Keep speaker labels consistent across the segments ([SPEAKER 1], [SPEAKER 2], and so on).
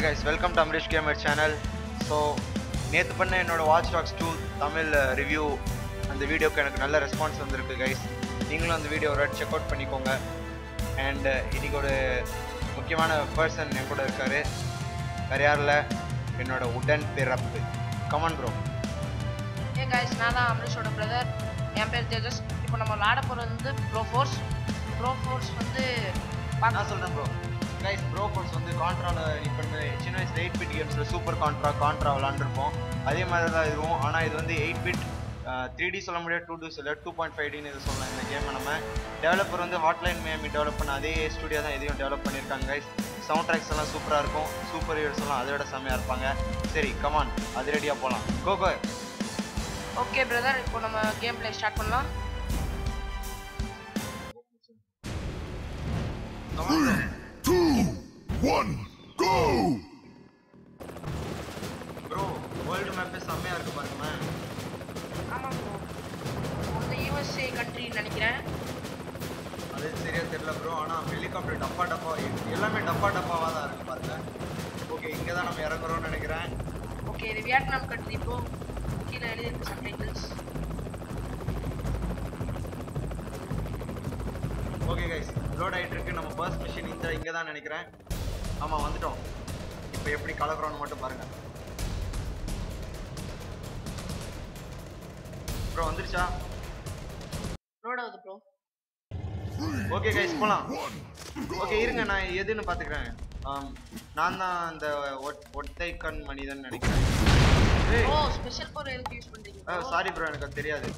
[SPEAKER 1] Guys welcome to Amrish gamer channel so நேற்று பண்ண என்னோட Watch Dogs two Tamil review அந்த வீடியோக்கு எனக்கு நல்ல ரெஸ்பான்ஸ் வந்திருக்கு கைஸ் நீங்களும் அந்த வீடியோ ஒரு செக் அவுட் பண்ணிக்கோங்க அண்ட் இன்னைக்கு ஒரு முக்கியமான பர்சன் என் கூட இருக்காரு வேறு யாரும் இல்லை என்னோட உடன் பிறப்பு கமான் ப்ரோ
[SPEAKER 2] ஏ கைஸ் நான் தான் அம்ரிஷோட பிரதர் என் பேர் தேஜஸ் இப்போ நம்ம விளாட போகிறது வந்து ப்ரோ ஃபோர்ஸ் ப்ரோ ஃபோர்ஸ் வந்து
[SPEAKER 1] நான் சொல்கிறேன் ப்ரோ கைஸ் ப்ரோ கோர்ஸ் வந்து கான்ட்ராவில் இப்போ நம்ம சின்ன வயசில் எயிட் பிட் கேம்ஸில் சூப்பர் கான்ட்ரா கான்ட்ரா விளாண்டுருப்போம் அதே மாதிரி தான் இதுவும் ஆனால் இது வந்து எயிட் பிட் த்ரீ டி சொல்ல முடியாது டூ டி சொல்ல டூ பாயிண்ட் ஃபைவ் டின்னு இது சொல்லலாம் இந்த கேமை நம்ம டெவலப்பர் வந்து ஹாட்லைன் மேமி டெவலப் பண்ண அதே ஸ்டுடியோ தான் இதையும் டெவலப் பண்ணியிருக்காங்க கைஸ் சவுண்ட் ட்ராக்ஸ் எல்லாம் சூப்பராக இருக்கும் சூப்பர் ஹீரோஸ் எல்லாம் அதை விட செம்மையாக இருப்பாங்க சரி கமான் அது ரெடியாக போகலாம் கோ கோ
[SPEAKER 2] ஓகே பிரதர் இப்போ நம்ம கேம் பிளே ஸ்டார்ட் பண்ணலாம்
[SPEAKER 1] come on
[SPEAKER 3] two, one, go!
[SPEAKER 1] Bro world மேப்பே செம்மையாக இருக்கு பாருங்களேன்
[SPEAKER 2] ஆமாம் ப்ரோ வந்து யூஎஸ்ஏ கண்ட்ரின்னு நினைக்கிறேன்
[SPEAKER 1] அது சரியா தெரியல ப்ரோ ஆனால் ஹெலிகாப்டர் டப்பா டப்பா எல்லாமே டப்பா டப்பாவாக தான் இருக்கு பாருங்க ஓகே இங்கே தான் நம்ம இறங்குறோம்னு நினைக்கிறேன்
[SPEAKER 2] ஓகே இது வியட்நாம் கண்ட்ரி ப்ரோ கீழே எழுதிருக்கு சப்டைட்டில்ஸ்
[SPEAKER 1] ஓகே கைஸ் லோட் ஆகிட்டு இருக்கு நம்ம ஃபர்ஸ்ட் மிஷின் இந்த இங்கே தான் நினைக்கிறேன் ஆமாம் வந்துட்டோம் இப்போ எப்படி கலக்குறோம்னு மட்டும் பாருங்க ப்ரோ வந்துருச்சா
[SPEAKER 2] ரோட் ஆகுது ப்ரோ
[SPEAKER 1] ஓகே கைஸ் போகலாம் ஓகே இருங்க நான் எதுன்னு பார்த்துக்கிறேன் ஆம், நான் தான் அந்த ஒட்- ஒத்தை கண் மனிதன் நினைக்கிறேன் ஏய்
[SPEAKER 2] ஓ ஸ்பெஷல் பவர் எதுக்கு யூஸ் பண்ணுறீங்க bro?
[SPEAKER 1] சாரி ப்ரோ எனக்கு அது தெரியாது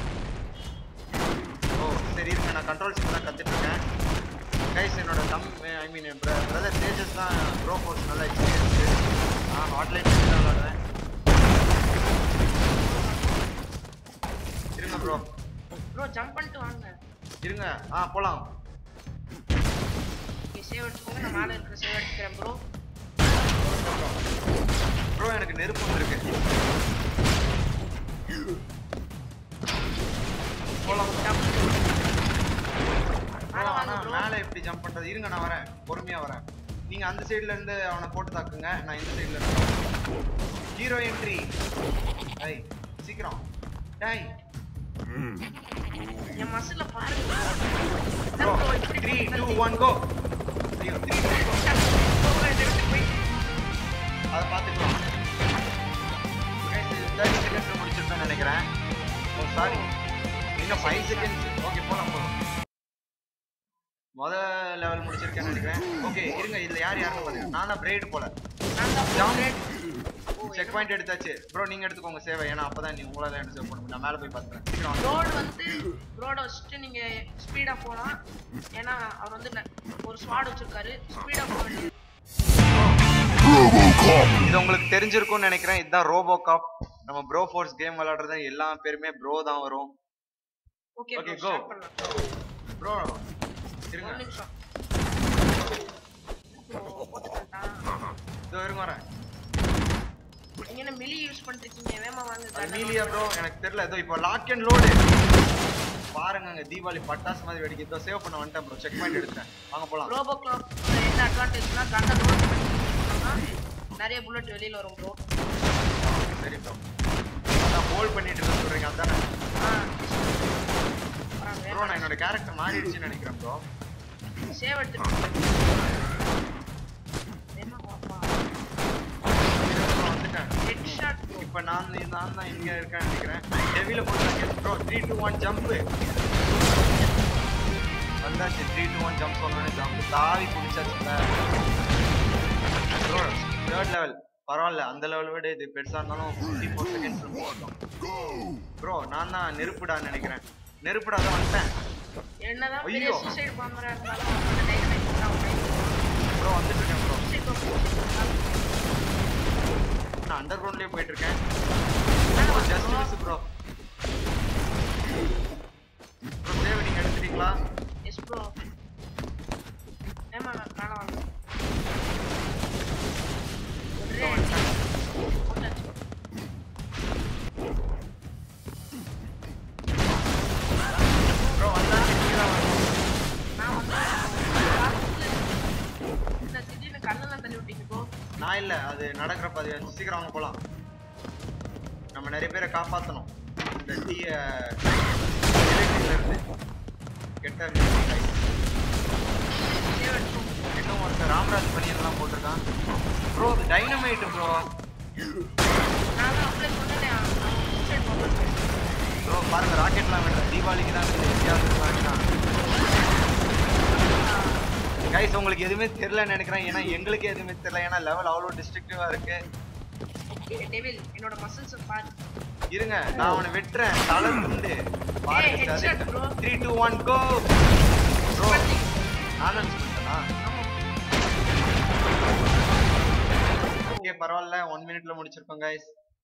[SPEAKER 1] ஓ சரி இருங்க நான் கண்ட்ரோல் சிம் தான் கற்றுட்டு இருக்கேன் கைஸ் என்னோட தம் ஐ மீன் பிரதர் தேஜஸ் தான் ப்ரோ கோர்ஸ் நல்ல எக்ஸ்பீரியன்ஸு நான் ஹாட்லைன் தான் விளாடுறேன் இருங்க ப்ரோ
[SPEAKER 2] ப்ரோ ஜம்ப் பண்ணிட்டு வாங்க
[SPEAKER 1] இருங்க ஆ போகலாம்
[SPEAKER 2] ஓகே சேவ் எடுத்துக்கோங்க நான் மேலே இருக்கிற சேவ் எடுத்துக்கிறேன் ப்ரோ
[SPEAKER 1] ப்ரோ எனக்கு நெருப்பு வந்திருக்கு போகலாம்
[SPEAKER 2] மேலே வாங்க ப்ரோ
[SPEAKER 1] மேலே எப்படி ஜம்ப் பண்றது இருங்க நான் வரேன் பொறுமையா வரேன் நீங்க அந்த சைடுல இருந்து அவனை போட்டு தாக்குங்க நான் இந்த சைடுல இருந்து ஹீரோ என்ட்ரி ஐ சீக்கிரம் டேய்
[SPEAKER 2] என் மசில பாருங்க
[SPEAKER 1] bro three two one go ஐயோ த்ரீ டூ கோ அதை பார்த்துக்கலாம் தேர்ட்டி செகண்ட்ஸ் முடிச்சிருப்பேன் நினைக்கிறேன் ஓ சாரி இன்னும் ஃபைவ் செகண்ட்ஸ் ஓகே போலாம் போலாம் முத லெவல் முடிச்சிருக்கேன்னு நினைக்கிறேன் ஓகே இருங்க இதுல யார் யாருன்னு பாருங்க நான் தான் பிரைடு போல செக் பாயிண்ட் எடுத்தாச்சு ப்ரோ நீங்க எடுத்துக்கோங்க சேவை ஏன்னா அப்பதான் நீ உங்களால என்ன சேவ் பண்ண முடியும் நான் மேல போய் பாத்துறேன் சீக்கிரம் வாங்க.
[SPEAKER 2] ரோடு வந்து ரோட வச்சுட்டு நீங்க ஸ்பீடா போலாம் ஏன்னா அவர் வந்து ந- ஒரு ஸ்வாட் வச்சிருக்காரு ஸ்பீடா போக வேண்டியது
[SPEAKER 3] Robocop!
[SPEAKER 1] இது உங்களுக்கு தெரிஞ்சிருக்கும்னு நினைக்கிறேன் இதுதான் ரோபோ காப் நம்ம ப்ரோ ஃபோர்ஸ் கேம் விளையாடுறது எல்லா பேருமே ப்ரோ தான் வரும்
[SPEAKER 2] okay
[SPEAKER 1] Okay,
[SPEAKER 2] bro
[SPEAKER 1] go.
[SPEAKER 2] Start பண்ணலாம்
[SPEAKER 1] ப்ரோ இருங்க
[SPEAKER 2] ஒரு நிமிஷம் Bro, போட்டுக்கிட்டா.
[SPEAKER 1] இதோ இருங்க வரேன்
[SPEAKER 2] நீங்க என்ன மிலி யூஸ் பண்ணிருக்கீங்க வேமா வாங்க
[SPEAKER 1] அது
[SPEAKER 2] கண்ணை
[SPEAKER 1] மீலியா
[SPEAKER 2] நோட்டு.
[SPEAKER 1] ப்ரோ எனக்கு தெரியல இதோ இப்போ லாக் அண்ட் லோடு பாருங்க அங்க தீபாவளி பட்டாசு மாதிரி வெடிக்க இதோ சேவ் பண்ண வந்துட்டேன் ப்ரோ செக் பாயிண்ட் எடுத்தேன் வாங்க போலாம்
[SPEAKER 2] ரோபோ கிளாப் என்ன அட்வான்டேஜ்னா கண்ணை ரோட் பண்ணி நிறைய புல்லட் வெளியில வரும் ப்ரோ
[SPEAKER 1] சரி ப்ரோ அதான் ஹோல்ட் பண்ணிட்டு இருக்க சொல்றீங்க அதானே ப்ரோ நான் என்னோட கேரக்டர் மாறிடுச்சுன்னு நினைக்கிறேன் ப்ரோ
[SPEAKER 2] சேவ் எடுத்துட்டு என்ன பாப்பா
[SPEAKER 1] வந்துட்டேன்
[SPEAKER 2] ஹெட் ஷாட்
[SPEAKER 1] இப்போ நான் நான் தான் இங்க இருக்கேன்னு நினைக்கிறேன் ஹெவில போட்டு bro three two one jump வந்தாச்சு த்ரீ டூ ஒன் ஜம்ப் சொன்னோடனே ஜம்ப் தாவி பிடிச்சாச்சுல ப்ரோ தேர்ட் லெவல் பரவாயில்ல அந்த லெவல் விட இது பெருசா இருந்தாலும் ஃபிஃப்டி ஃபோர் செகண்ட்ஸ் போட்டோம் ப்ரோ நான் தான் நெருப்புடான்னு நினைக்கிறேன் நெருப்புடா தான் வந்துட்டேன்
[SPEAKER 2] என்னதான் பெரிய
[SPEAKER 1] ஐயோ.
[SPEAKER 2] சூசைட் பாம்பரா இருந்தாலும் அந்த டைனமைட் தான்
[SPEAKER 1] ப்ரோ வந்துட்டு இருக்கேன் ப்ரோ
[SPEAKER 2] சூசைட் பாம்பர்
[SPEAKER 1] நான் அண்டர் கிரவுண்ட்லேயே போயிட்டு இருக்கேன்
[SPEAKER 2] மேல
[SPEAKER 1] ஜஸ்ட்
[SPEAKER 2] வாங்க
[SPEAKER 1] மிஸ் ப்ரோ ப்ரோ சேவ் நீங்க எடுத்துட்டீங்களா
[SPEAKER 2] எஸ் ப்ரோ ஏமா நான் மேல வாங்க
[SPEAKER 1] இதோ
[SPEAKER 2] ஒரே
[SPEAKER 1] வந்துட்டேன்.
[SPEAKER 2] போட்டாச்சு.
[SPEAKER 1] ப்ரோ வந்தாச்சு கீழே வாங்க
[SPEAKER 2] நான் வந்து என்ன திடீர்னு கண்ணெல்லாம் தள்ளி விட்டீங்க ப்ரோ
[SPEAKER 1] நான் இல்ல அது நடக்கிறப்ப அது சீக்கிரம் வாங்க போலாம் நம்ம நிறைய பேரை காப்பாத்தணும் இந்த டீய இருந்து கெட்ட music guys. இன்னும் ஒருத்தர் ராமராஜ் பனியன்லாம் போட்டிருக்கான் ப்ரோ டைனமைட் ப்ரோ
[SPEAKER 2] நான் தான் அப்படியே சொன்னேன் சூசைட் பண்ணுறேன்
[SPEAKER 1] ப்ரோ பாருங்க ராக்கெட்லாம் வேண்டாம் தீபாவளிக்கு தான் இருக்குது எங்கேயாவது வாங்கினா கைஸ் உங்களுக்கு எதுவுமே தெரியலன்னு நினைக்கிறேன் ஏன்னா எங்களுக்கு எதுவுமே தெரியல ஏன்னா லெவல் அவ்வளோ டிஸ்ட்ரக்டிவா இருக்கு
[SPEAKER 2] டெவில் என்னோட மசில்ஸ் பாரு
[SPEAKER 1] இருங்க நான் அவனை வெட்டுறேன் தலை உண்டு
[SPEAKER 2] ஏய், headshot bro.
[SPEAKER 1] Three two one go bro நானும் சொல்லிட்டேனா ஓகே பரவாயில்ல ஒன் மினிட்ல முடிச்சிருக்கோம் கைஸ்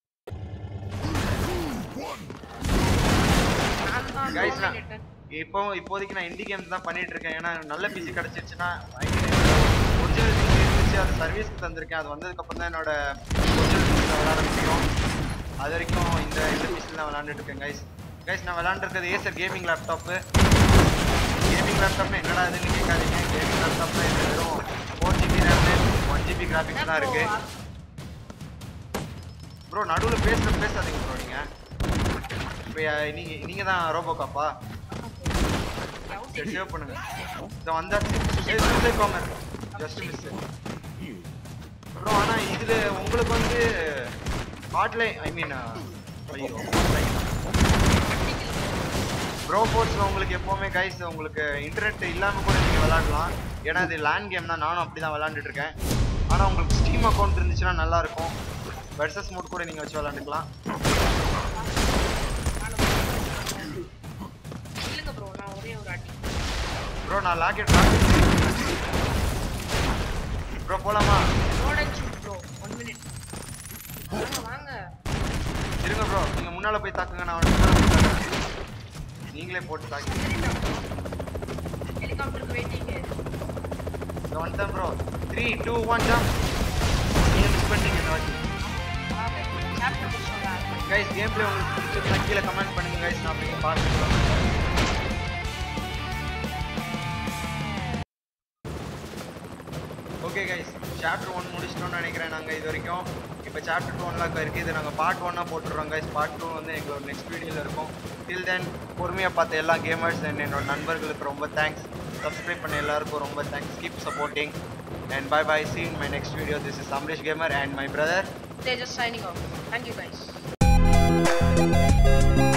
[SPEAKER 2] நான் தான்
[SPEAKER 1] Guys, நான்
[SPEAKER 2] dominator.
[SPEAKER 1] இப்போ இப்போதைக்கு நான் இண்டி கேம்ஸ் தான் பண்ணிட்டு இருக்கேன் ஏன்னா நல்ல பிசி கிடைச்சிருச்சுன்னா ஒரிஜினல் பிசி இருந்துச்சு அது சர்வீஸ்க்கு தந்திருக்கேன் அது வந்ததுக்கு அப்புறம் தான் என்னோட ஒரிஜினல் பிசியில் விளையாட முடியும் அது வரைக்கும் இந்த இந்த பிசியில் நான் விளையாண்டுட்டு இருக்கேன் கைஸ் கைஸ் நான் விளையாண்டுருக்கிறது ஏசர் கேமிங் லேப்டாப்பு கேமிங் லேப்டாப்னா என்னடா இதுன்னு கேட்காதீங்க கேமிங் லேப்டாப்ல இது வெறும் four GB RAM one GB graphics தான் இருக்கு ப்ரோ நடுவில் பேசுற பேசாதீங்க ப்ரோ நீங்க இப்போ நீங்க நீங்க தான் ரோபோ காப்பா சரி சேவ் பண்ணுங்க இத வந்தாச்சு சரி சூசைட் காமர் ஜஸ்ட் மிஸ் ப்ரோ ஆனா இதுல உங்களுக்கு வந்து ஹாட்லைன் ஐ மீன் ஐயோ ப்ரோ ஃபோர்ஸ்ல உங்களுக்கு எப்பவுமே கைஸ் உங்களுக்கு இன்டர்நெட் இல்லாம கூட நீங்க விளையாடலாம் ஏன்னா இது லேண்ட் கேம் தான் நானும் அப்படி தான் விளையாண்டுட்டு இருக்கேன் ஆனா உங்களுக்கு ஸ்டீம் அக்கௌண்ட் இருந்துச்சுன்னா நல்லா இருக்கும் வெர்சஸ் மோட் கூட நீங்க வச்சு விளையாண்டுக்கலாம்
[SPEAKER 2] இல்லைங்க ப்ரோ நான் ஒரே ஒரு அடி
[SPEAKER 1] ப்ரோ நான் லாக்கெட் ப்ரோ போலாமா
[SPEAKER 2] road and shoot bro one minute வாங்க வாங்க
[SPEAKER 1] இருங்க ப்ரோ நீங்க முன்னால போய் தாக்குங்க நான் அவனுக்கு முன்னால போய் தாக்குறேன். நீங்களே போட்டு தாக்கி
[SPEAKER 2] ஹெலிகாப்டருக்கு வெயிட்டிங்
[SPEAKER 1] இந்த வந்துட்டேன் bro three two one jump நீங்க மிஸ் பண்ணிட்டீங்க இந்த வாட்டி
[SPEAKER 2] சாப்டர் சொல்றேன்
[SPEAKER 1] கைஸ் கேம் பிளே உங்களுக்கு பிடிச்சிருந்தா கீழே கமெண்ட் பண்ணுங்க கைஸ் நான் அப்படியே பார்த்துக்கலாம் ஓகே கைஸ் சாப்டர் ஒன் முடிச்சிட்டோம்னு நினைக்கிறேன் நாங்கள் இது வரைக்கும் இப்போ சாப்டர் டூ ஒன்லாம் இருக்குது இது நாங்கள் பார்ட் ஒன்னாக போட்டுடுறோம் கைஸ் பார்ட் டூ வந்து எங்களோட நெக்ஸ்ட் வீடியோவில் இருக்கும் டில் தென் பொறுமையாக பார்த்த எல்லா கேமர்ஸ் அண்ட் என்னோட நண்பர்களுக்கு ரொம்ப தேங்க்ஸ் சப்ஸ்கிரைப் பண்ண எல்லாருக்கும் ரொம்ப thanks keep supporting and bye bye see you in my next video this is Amrish Gamer and my brother
[SPEAKER 2] They're just signing off. Thank you guys.